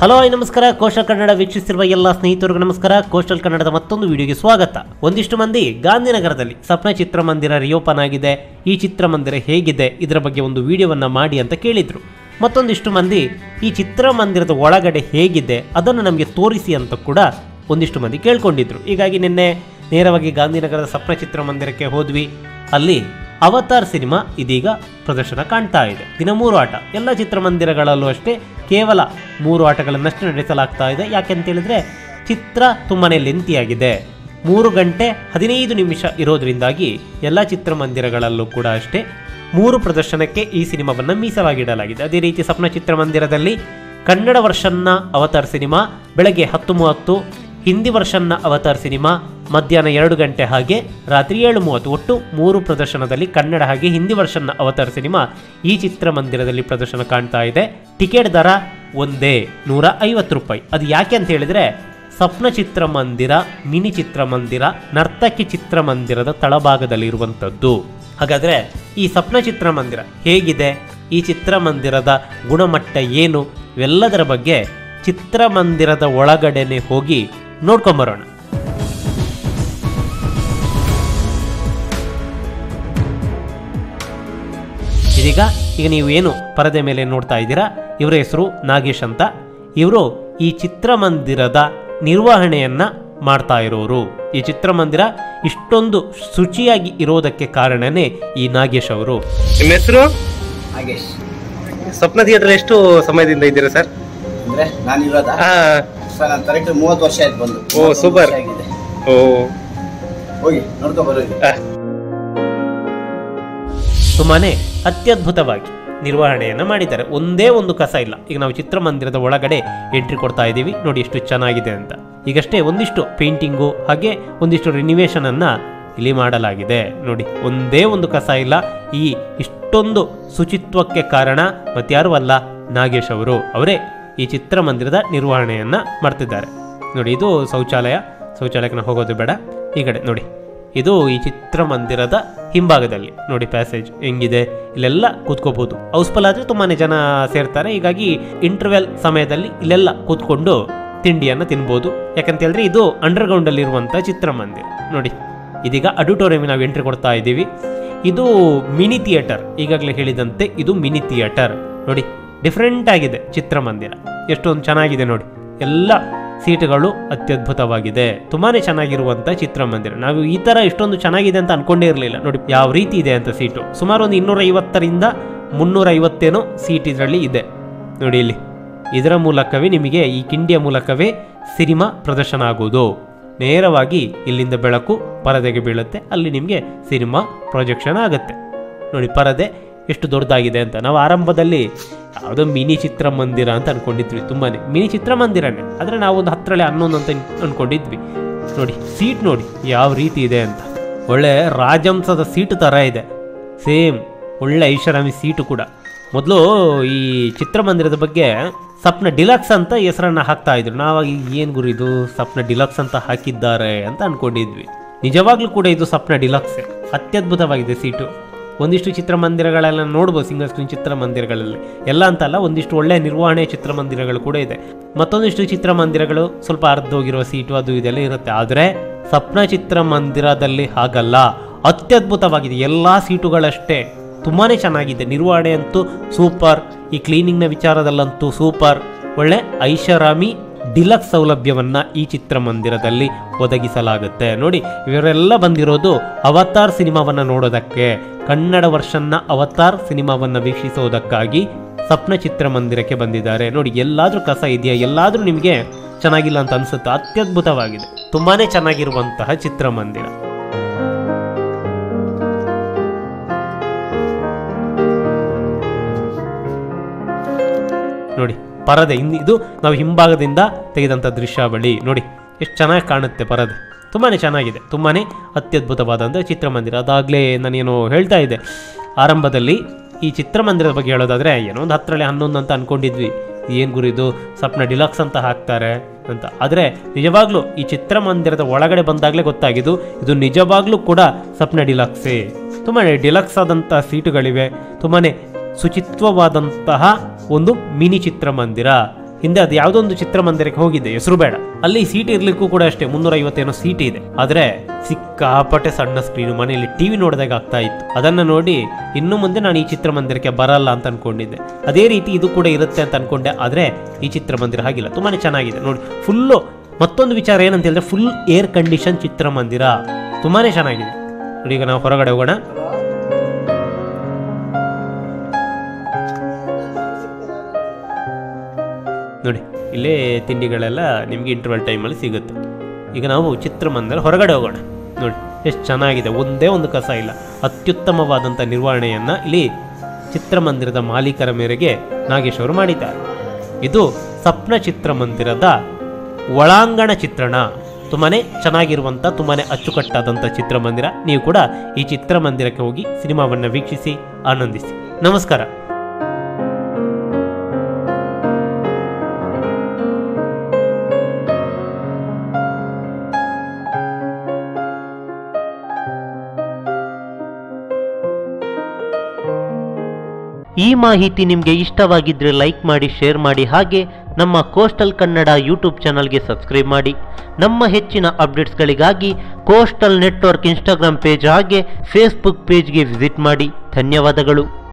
Hello hi ನಮಸ್ಕಾರ ಕೋಶಲ್ ಕನ್ನಡ ವೀಕ್ಷಿಸಿರುವ ಎಲ್ಲ ಸ್ನೇಹಿತರಿಗೂ ನಮಸ್ಕಾರ ಕೋಶಲ್ ಕನ್ನಡದ ಮತ್ತೊಂದು ವಿಡಿಯೋಗೆ ಸ್ವಾಗತ ಒಂದಿಷ್ಟು ಮಂದಿ ಗಾಂಧಿನಗರದಲ್ಲಿ ಸಪ್ನ ಚಿತ್ರಮಂದಿರ ರಿಯೋಪನ್ ಆಗಿದೆ ಈ ಚಿತ್ರಮಂದಿರ ಹೇಗಿದೆ ಇದರ ಬಗ್ಗೆ ಒಂದು ವಿಡಿಯೋವನ್ನ ಮಾಡಿ ಅಂತ ಕೇಳಿದ್ರು ಮತ್ತೊಂದಿಷ್ಟು ಮಂದಿ ಈ ಚಿತ್ರಮಂದಿರದ ಒಳಗಡೆ ಹೇಗಿದೆ ಅದನ್ನು ನಮಗೆ ತೋರಿಸಿ ಅಂತ ಕೂಡ ಒಂದಿಷ್ಟು ಮಂದಿ ಕೇಳ್ಕೊಂಡಿದ್ರು ಹೀಗಾಗಿ ನಿನ್ನೆ ನೇರವಾಗಿ ಗಾಂಧಿನಗರದ ಸಪ್ನ ಚಿತ್ರಮಂದಿರಕ್ಕೆ ಹೋದ್ವಿ ಅಲ್ಲಿ ಅವತಾರ್ ಸಿನಿಮಾ ಇದೀಗ ಪ್ರದರ್ಶನ ಕಾಣ್ತಾ ಇದೆ ದಿನ ಮೂರು ಆಟ ಎಲ್ಲ ಚಿತ್ರಮಂದಿರಗಳಲ್ಲೂ ಅಷ್ಟೇ ಕೇವಲ ಮೂರು ಆಟಗಳನ್ನಷ್ಟೇ ನಡೆಸಲಾಗ್ತಾ ಇದೆ ಯಾಕೆಂತ ಹೇಳಿದ್ರೆ ಚಿತ್ರ ತುಂಬಾನೇ ಲೆಂತಿಯಾಗಿದೆ ಮೂರು ಗಂಟೆ ಹದಿನೈದು ನಿಮಿಷ ಇರೋದ್ರಿಂದಾಗಿ ಎಲ್ಲ ಚಿತ್ರಮಂದಿರಗಳಲ್ಲೂ ಕೂಡ ಅಷ್ಟೇ ಮೂರು ಪ್ರದರ್ಶನಕ್ಕೆ ಈ ಸಿನಿಮಾವನ್ನು ಮೀಸಲಾಗಿಡಲಾಗಿದೆ ಅದೇ ರೀತಿ ಸಪ್ನ ಚಿತ್ರಮಂದಿರದಲ್ಲಿ ಕನ್ನಡ ವರ್ಷನ್ನ ಅವತಾರ್ ಸಿನಿಮಾ ಬೆಳಗ್ಗೆ ಹತ್ತು ಮೂವತ್ತು ಹಿಂದಿ ವರ್ಷನ್ನ ಅವತಾರ್ ಸಿನಿಮಾ ಮಧ್ಯಾಹ್ನ ಎರಡು ಗಂಟೆ ಹಾಗೆ ರಾತ್ರಿ ಏಳು ಮೂವತ್ತು ಒಟ್ಟು ಮೂರು ಪ್ರದರ್ಶನದಲ್ಲಿ ಕನ್ನಡ ಹಾಗೆ ಹಿಂದಿ ವರ್ಷನ್ನ ಅವತಾರ್ ಸಿನಿಮಾ ಈ ಚಿತ್ರಮಂದಿರದಲ್ಲಿ ಪ್ರದರ್ಶನ ಕಾಣ್ತಾ ಇದೆ ಟಿಕೆಟ್ ದರ ಒಂದೇ ನೂರ ಐವತ್ತು ರೂಪಾಯಿ ಅದು ಯಾಕೆ ಅಂತ ಹೇಳಿದ್ರೆ ಸ್ವಪ್ನ ಚಿತ್ರಮಂದಿರ ಮಿನಿ ಚಿತ್ರಮಂದಿರ ನರ್ತಕಿ ಚಿತ್ರಮಂದಿರದ ತಳಭಾಗದಲ್ಲಿರುವಂಥದ್ದು ಹಾಗಾದ್ರೆ ಈ ಸ್ವಪ್ನ ಚಿತ್ರಮಂದಿರ ಹೇಗಿದೆ ಈ ಚಿತ್ರಮಂದಿರದ ಗುಣಮಟ್ಟ ಏನು ಇವೆಲ್ಲದರ ಬಗ್ಗೆ ಚಿತ್ರಮಂದಿರದ ಒಳಗಡೆನೆ ಹೋಗಿ ನೋಡ್ಕೊಂಬರೋಣ ಇದೀಗ ಈಗ ನೀವು ಏನು ಪರದೆ ಮೇಲೆ ನೋಡ್ತಾ ಇದ್ದೀರಾ ಇವರ ಹೆಸರು ನಾಗೇಶ್ ಅಂತ ಇವರು ಈ ಚಿತ್ರಮಂದಿರದ ನಿರ್ವಹಣೆಯನ್ನ ಮಾಡ್ತಾ ಇರೋರು ಈ ಚಿತ್ರಮಂದಿರ ಇಷ್ಟೊಂದು ಶುಚಿಯಾಗಿ ಇರೋದಕ್ಕೆ ಕಾರಣನೇ ಈ ನಾಗೇಶ್ ಅವರು ನಿಮ್ಮ ಹೆಸರು ನಾಗೇಶ್ ಸ್ವಪ್ನ ಥಿಯೇಟರ್ ಎಷ್ಟು ಸಮಯದಿಂದ ಇದ್ದೀರಾ ಸರ್ ಅಂದ್ರೆ ನಾನು ಇರೋದ ಸರ್ ನಾನು ಕರೆಕ್ಟ್ ಮೂವತ್ತು ವರ್ಷ ಆಯ್ತು ಬಂದು ಓ, ಮೂವತ್ತೊಂದು super. ವರ್ಷ ಆಗಿದೆ ಓ ಹೋಗಿ ನೋಡ್ಕೊ ಬರೋಗಿ ಆ, ತುಂಬಾನೇ ಅತ್ಯದ್ಭುತವಾಗಿ ನಿರ್ವಹಣೆಯನ್ನ ಮಾಡಿದ್ದಾರೆ ಒಂದೇ ಒಂದು ಕಸ ಇಲ್ಲ ಈಗ ನಾವು ಚಿತ್ರಮಂದಿರದ ಒಳಗಡೆ ಎಂಟ್ರಿ ಕೊಡ್ತಾ ಇದ್ದೀವಿ ನೋಡಿ ಎಷ್ಟು ಚೆನ್ನಾಗಿದೆ ಅಂತ ಈಗಷ್ಟೇ ಒಂದಿಷ್ಟು ಪೇಂಟಿಂಗು ಹಾಗೆ ಒಂದಿಷ್ಟು ರಿನಿವೇಶನ್ ಅನ್ನ ಇಲ್ಲಿ ಮಾಡಲಾಗಿದೆ ನೋಡಿ ಒಂದೇ ಒಂದು ಕಸ ಇಲ್ಲ ಈ ಇಷ್ಟೊಂದು ಶುಚಿತ್ವಕ್ಕೆ ಕಾರಣ ಮತ್ಯಾರು ಅಲ್ಲ ನಾಗೇಶ್ ಅವರು ಅವರೇ ಈ ಚಿತ್ರಮಂದಿರದ ನಿರ್ವಹಣೆಯನ್ನ ಮಾಡ್ತಿದ್ದಾರೆ ನೋಡಿ ಇದು ಶೌಚಾಲಯ ಶೌಚಾಲಯಕ್ಕೆ ನಾವು ಹೋಗೋದು ಬೇಡ ಈ ಕಡೆ ನೋಡಿ ಇದು ಈ ಚಿತ್ರಮಂದಿರದ ಹಿಂಭಾಗದಲ್ಲಿ ನೋಡಿ ಪ್ಯಾಸೇಜ್ ಹೆಂಗಿದೆ ಇಲ್ಲೆಲ್ಲ ಕೂತ್ಕೋಬಹುದು ಹೌಸ್ಫುಲ್ ಆದ್ರೆ ತುಂಬಾನೇ ಜನ ಸೇರ್ತಾರೆ ಹೀಗಾಗಿ ಇಂಟರ್ವೆಲ್ ಸಮಯದಲ್ಲಿ ಇಲ್ಲೆಲ್ಲ ಕೂತ್ಕೊಂಡು ತಿಂಡಿಯನ್ನು ತಿನ್ಬೋದು ಯಾಕಂತ ಹೇಳಿದ್ರೆ ಇದು ಅಂಡರ್ಗ್ರೌಂಡ್ ಅಲ್ಲಿ ಇರುವಂತ ಚಿತ್ರಮಂದಿರ ನೋಡಿ ಇದೀಗ ಅಡಿಟೋರಿಯಂ ನಾವು ಎಂಟ್ರಿ ಕೊಡ್ತಾ ಇದ್ದೀವಿ ಇದು ಮಿನಿ ಥಿಯೇಟರ್ ಈಗಾಗಲೇ ಹೇಳಿದಂತೆ ಇದು ಮಿನಿ ಥಿಯೇಟರ್ ನೋಡಿ ಡಿಫ್ರೆಂಟ್ ಆಗಿದೆ ಚಿತ್ರಮಂದಿರ ಎಷ್ಟೊಂದು ಚೆನ್ನಾಗಿದೆ ನೋಡಿ ಎಲ್ಲ ಸೀಟುಗಳು ಅತ್ಯದ್ಭುತವಾಗಿದೆ ತುಂಬಾನೇ ಚೆನ್ನಾಗಿರುವಂತ ಚಿತ್ರಮಂದಿರ ನಾವು ಈ ತರ ಇಷ್ಟೊಂದು ಚೆನ್ನಾಗಿದೆ ಅಂತ ಅನ್ಕೊಂಡೇ ಇರಲಿಲ್ಲ ನೋಡಿ ಯಾವ ರೀತಿ ಇದೆ ಅಂತ ಸೀಟು ಸುಮಾರು ಒಂದು ಇನ್ನೂರ ಐವತ್ತರಿಂದ ಮುನ್ನೂರ ಐವತ್ತೇನೋ ಸೀಟ್ ಇದರಲ್ಲಿ ಇದೆ ನೋಡಿ ಇಲ್ಲಿ ಇದರ ಮೂಲಕವೇ ನಿಮಗೆ ಈ ಕಿಂಡಿಯ ಮೂಲಕವೇ ಸಿನಿಮಾ ಪ್ರದರ್ಶನ ಆಗುವುದು ನೇರವಾಗಿ ಇಲ್ಲಿಂದ ಬೆಳಕು ಪರದೆಗೆ ಬೀಳುತ್ತೆ ಅಲ್ಲಿ ನಿಮಗೆ ಸಿನಿಮಾ ಪ್ರೊಜೆಕ್ಷನ್ ಆಗುತ್ತೆ ನೋಡಿ ಪರದೆ ಎಷ್ಟು ದೊಡ್ಡದಾಗಿದೆ ಅಂತ ನಾವು ಆರಂಭದಲ್ಲಿ ಯಾವುದೋ ಮಿನಿ ಚಿತ್ರಮಂದಿರ ಅಂತ ಅನ್ಕೊಂಡಿದ್ವಿ ತುಂಬಾನೇ ಮಿನಿ ಚಿತ್ರಮಂದಿರನೇ ಆದರೆ ನಾವು ಒಂದು ಹತ್ತರಲ್ಲಿ ಹನ್ನೊಂದು ಅಂತ ಅನ್ಕೊಂಡಿದ್ವಿ ನೋಡಿ ಸೀಟ್ ನೋಡಿ ಯಾವ ರೀತಿ ಇದೆ ಅಂತ ಒಳ್ಳೆ ರಾಜಂಸದ ಸೀಟ್ ಥರ ಇದೆ ಸೇಮ್ ಒಳ್ಳೆ ಐಷಾರಾಮಿ ಸೀಟು ಕೂಡ ಮೊದಲು ಈ ಚಿತ್ರಮಂದಿರದ ಬಗ್ಗೆ ಸಪ್ನ ಡಿಲಕ್ಸ್ ಅಂತ ಹೆಸರನ್ನ ಹಾಕ್ತಾ ಇದ್ರು ನಾವಾಗ ಏನು ಗುರು ಇದು ಸಪ್ನ ಡಿಲಕ್ಸ್ ಅಂತ ಹಾಕಿದ್ದಾರೆ ಅಂತ ಅನ್ಕೊಂಡಿದ್ವಿ ನಿಜವಾಗ್ಲೂ ಕೂಡ ಇದು ಸಪ್ನ ಡಿಲಕ್ಸ್ ಅತ್ಯದ್ಭುತವಾಗಿದೆ ಸೀಟು ಒಂದಿಷ್ಟು ಚಿತ್ರಮಂದಿರಗಳೆಲ್ಲ ನೋಡ್ಬೋದು ಸಿಂಗಲ್ ಸ್ಕ್ರೀನ್ ಚಿತ್ರಮಂದಿರಗಳಲ್ಲಿ ಎಲ್ಲ ಅಂತಲ್ಲ ಒಂದಿಷ್ಟು ಒಳ್ಳೆ ನಿರ್ವಹಣೆ ಚಿತ್ರಮಂದಿರಗಳು ಕೂಡ ಇದೆ ಮತ್ತೊಂದಿಷ್ಟು ಚಿತ್ರಮಂದಿರಗಳು ಸ್ವಲ್ಪ ಅರ್ಧೋಗಿರುವ ಸೀಟು ಅದು ಇದೆಲ್ಲ ಇರುತ್ತೆ ಆದರೆ ಸಪ್ನ ಚಿತ್ರಮಂದಿರದಲ್ಲಿ ಹಾಗಲ್ಲ ಅತ್ಯದ್ಭುತವಾಗಿದೆ ಎಲ್ಲ ಸೀಟುಗಳಷ್ಟೇ ತುಂಬಾನೇ ಚೆನ್ನಾಗಿದೆ ನಿರ್ವಹಣೆ ಅಂತೂ ಸೂಪರ್ ಈ ಕ್ಲೀನಿಂಗ್ನ ವಿಚಾರದಲ್ಲಂತೂ ಸೂಪರ್ ಒಳ್ಳೆ ಐಷಾರಾಮಿ ಡಿಲಕ್ಸ್ ಸೌಲಭ್ಯವನ್ನ ಈ ಚಿತ್ರಮಂದಿರದಲ್ಲಿ ಒದಗಿಸಲಾಗುತ್ತೆ ನೋಡಿ ಇವರೆಲ್ಲ ಬಂದಿರೋದು ಅವತಾರ್ ಸಿನಿಮಾವನ್ನ ನೋಡೋದಕ್ಕೆ ಕನ್ನಡ ವರ್ಷನ್ನ ಅವತಾರ್ ಸಿನಿಮಾವನ್ನ ವೀಕ್ಷಿಸೋದಕ್ಕಾಗಿ ಸಪ್ನ ಚಿತ್ರಮಂದಿರಕ್ಕೆ ಬಂದಿದ್ದಾರೆ ನೋಡಿ ಎಲ್ಲಾದ್ರೂ ಕಸ ಇದೆಯಾ ಎಲ್ಲಾದ್ರೂ ನಿಮಗೆ ಚೆನ್ನಾಗಿಲ್ಲ ಅಂತ ಅನ್ಸುತ್ತೆ ಅತ್ಯದ್ಭುತವಾಗಿದೆ ತುಂಬಾನೇ ಚೆನ್ನಾಗಿರುವಂತಹ ಚಿತ್ರಮಂದಿರ ನೋಡಿ ಪರದೆ ಇನ್ ಇದು ನಾವು ಹಿಂಭಾಗದಿಂದ ತೆಗೆದಂಥ ದೃಶ್ಯಾವಳಿ ನೋಡಿ ಎಷ್ಟು ಚೆನ್ನಾಗಿ ಕಾಣುತ್ತೆ ಪರದೆ ತುಂಬಾನೇ ಚೆನ್ನಾಗಿದೆ ತುಂಬಾನೇ ಅತ್ಯದ್ಭುತವಾದಂಥ ಚಿತ್ರಮಂದಿರ ಅದಾಗಲೇ ನಾನೇನೋ ಹೇಳ್ತಾ ಇದ್ದೆ ಆರಂಭದಲ್ಲಿ ಈ ಚಿತ್ರಮಂದಿರದ ಬಗ್ಗೆ ಹೇಳೋದಾದ್ರೆ ಏನೋ ಒಂದು ಹತ್ತರಲ್ಲಿ ಹನ್ನೊಂದು ಅಂತ ಅನ್ಕೊಂಡಿದ್ವಿ ಏನು ಗುರು ಇದು ಸಪ್ನ ಡಿಲಕ್ಸ್ ಅಂತ ಹಾಕ್ತಾರೆ ಅಂತ ಆದರೆ ನಿಜವಾಗ್ಲೂ ಈ ಚಿತ್ರಮಂದಿರದ ಒಳಗಡೆ ಬಂದಾಗಲೇ ಗೊತ್ತಾಗಿದ್ದು ಇದು ನಿಜವಾಗ್ಲೂ ಕೂಡ ಸಪ್ನ ಡಿಲಕ್ಸೇ ತುಂಬಾ ಡಿಲಕ್ಸ್ ಆದಂಥ ಸೀಟುಗಳಿವೆ ತುಂಬಾನೇ ಶುಚಿತ್ವವಾದಂತಹ ಒಂದು ಮಿನಿ ಚಿತ್ರಮಂದಿರ ಹಿಂದೆ ಅದು ಯಾವುದೋ ಒಂದು ಚಿತ್ರಮಂದಿರಕ್ಕೆ ಹೋಗಿದ್ದೆ ಹೆಸರು ಬೇಡ ಅಲ್ಲಿ ಸೀಟ್ ಇರ್ಲಿಕ್ಕೂ ಕೂಡ ಅಷ್ಟೇ ಮುನ್ನೂರ ಐವತ್ತೇನೋ ಸೀಟ್ ಇದೆ ಆದ್ರೆ ಸಿಕ್ಕಾಪಟ್ಟೆ ಸಣ್ಣ ಸ್ಕ್ರೀನ್ ಮನೆಯಲ್ಲಿ ಟಿವಿ ನೋಡಿದಾಗ ಆಗ್ತಾ ಇತ್ತು ಅದನ್ನ ನೋಡಿ ಇನ್ನು ಮುಂದೆ ನಾನು ಈ ಚಿತ್ರಮಂದಿರಕ್ಕೆ ಬರಲ್ಲ ಅಂತ ಅನ್ಕೊಂಡಿದ್ದೆ ಅದೇ ರೀತಿ ಇದು ಕೂಡ ಇರುತ್ತೆ ಅಂತ ಅನ್ಕೊಂಡೆ ಆದ್ರೆ ಈ ಚಿತ್ರಮಂದಿರ ಹಾಗಿಲ್ಲ ತುಂಬಾನೇ ಚೆನ್ನಾಗಿದೆ ನೋಡಿ ಫುಲ್ಲು ಮತ್ತೊಂದು ವಿಚಾರ ಏನಂತ ಹೇಳಿದ್ರೆ ಫುಲ್ ಏರ್ ಕಂಡೀಷನ್ ಚಿತ್ರಮಂದಿರ ತುಂಬಾನೇ ಚೆನ್ನಾಗಿದೆ ನೋಡಿ ಈಗ ನಾವು ಹೊರಗಡೆ ಹೋಗೋಣ ನೋಡಿ ಇಲ್ಲೇ ತಿಂಡಿಗಳೆಲ್ಲ ನಿಮಗೆ ಇಂಟರ್ವಲ್ ಟೈಮಲ್ಲಿ ಸಿಗುತ್ತೆ ಈಗ ನಾವು ಚಿತ್ರಮಂದಿರ ಹೊರಗಡೆ ಹೋಗೋಣ ನೋಡಿ ಎಷ್ಟು ಚೆನ್ನಾಗಿದೆ ಒಂದೇ ಒಂದು ಕಸ ಇಲ್ಲ ಅತ್ಯುತ್ತಮವಾದಂಥ ನಿರ್ವಹಣೆಯನ್ನು ಇಲ್ಲಿ ಚಿತ್ರಮಂದಿರದ ಮಾಲೀಕರ ಮೇರೆಗೆ ನಾಗೇಶ್ ಅವರು ಮಾಡಿದ್ದಾರೆ ಇದು ಸಪ್ನ ಚಿತ್ರಮಂದಿರದ ಒಳಾಂಗಣ ಚಿತ್ರಣ ತುಂಬಾನೇ ಚೆನ್ನಾಗಿರುವಂಥ ತುಂಬಾನೇ ಅಚ್ಚುಕಟ್ಟಾದಂಥ ಚಿತ್ರಮಂದಿರ ನೀವು ಕೂಡ ಈ ಚಿತ್ರಮಂದಿರಕ್ಕೆ ಹೋಗಿ ಸಿನಿಮಾವನ್ನು ವೀಕ್ಷಿಸಿ ಆನಂದಿಸಿ ನಮಸ್ಕಾರ ಈ ಮಾಹಿತಿ ನಿಮಗೆ ಇಷ್ಟವಾಗಿದ್ದರೆ ಲೈಕ್ ಮಾಡಿ ಶೇರ್ ಮಾಡಿ ಹಾಗೆ ನಮ್ಮ ಕೋಸ್ಟಲ್ ಕನ್ನಡ ಯೂಟ್ಯೂಬ್ ಚಾನಲ್ಗೆ ಸಬ್ಸ್ಕ್ರೈಬ್ ಮಾಡಿ ನಮ್ಮ ಹೆಚ್ಚಿನ ಅಪ್ಡೇಟ್ಸ್ಗಳಿಗಾಗಿ ಕೋಸ್ಟಲ್ ನೆಟ್ವರ್ಕ್ ಇನ್ಸ್ಟಾಗ್ರಾಮ್ ಪೇಜ್ ಹಾಗೆ ಫೇಸ್ಬುಕ್ ಪೇಜ್ಗೆ ವಿಸಿಟ್ ಮಾಡಿ ಧನ್ಯವಾದಗಳು